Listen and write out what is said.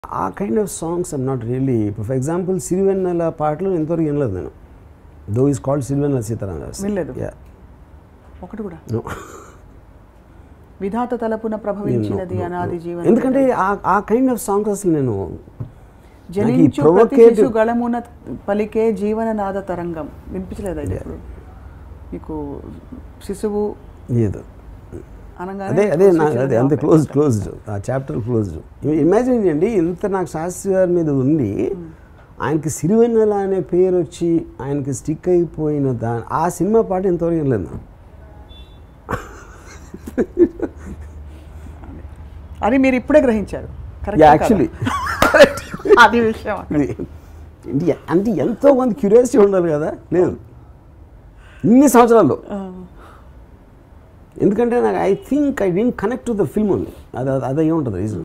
ఆ kind of songs I'm not really for example Sirivennela పాటలు ఎంతవరకు వినలేదు నేను though is called Sirivennela Seetharamadas వినలేదు. Yeah. ఒకటి కూడా No. విధాత తలపున ప్రభవించినది అనాది జీవన ఎందుకంటే ఆ- ఆ కైండ్ ఆఫ్ సాంగ్స్ అసలు నేను జనించు ప్రతి provocative- శిశు గళమున పలికే జీవన నాద తరంగం వినిపించలేదు అది ఇప్పుడు మీకు శిశువు లేదు అనగానే అదే అదే నా సూచనలు అదే అంతే ఆపేస్తారు. క్లోజ్ క్లోజ్డ్ ఆ చాప్టర్ క్లోజ్డ్ ఇమాజిన్ చేయండి ఇంత నాకు శాస్త్రి గారి మీద ఉండి ఆయనకి సిరివెన్నెల అనే పేరు వచ్చి ఆయనకి స్టిక్ అయిపోయిన దా ఆ సినిమా పాట ఎంతవరకు వినలేదు నాకు. అది మీరు ఇప్పుడే గ్రహించారు Correct Yeah, కాదా? actually. అది విషయం ఇది ఇది అంటే ఎంతో మంది క్యూరియాసిటీ ఉండాలి కదా లేదు ఇన్ని సంవత్సరాల్లో ఎందుకంటే నాకు I think I didn't connect to the film ఉంది అది అది అదే ఉంటుంది రీజన్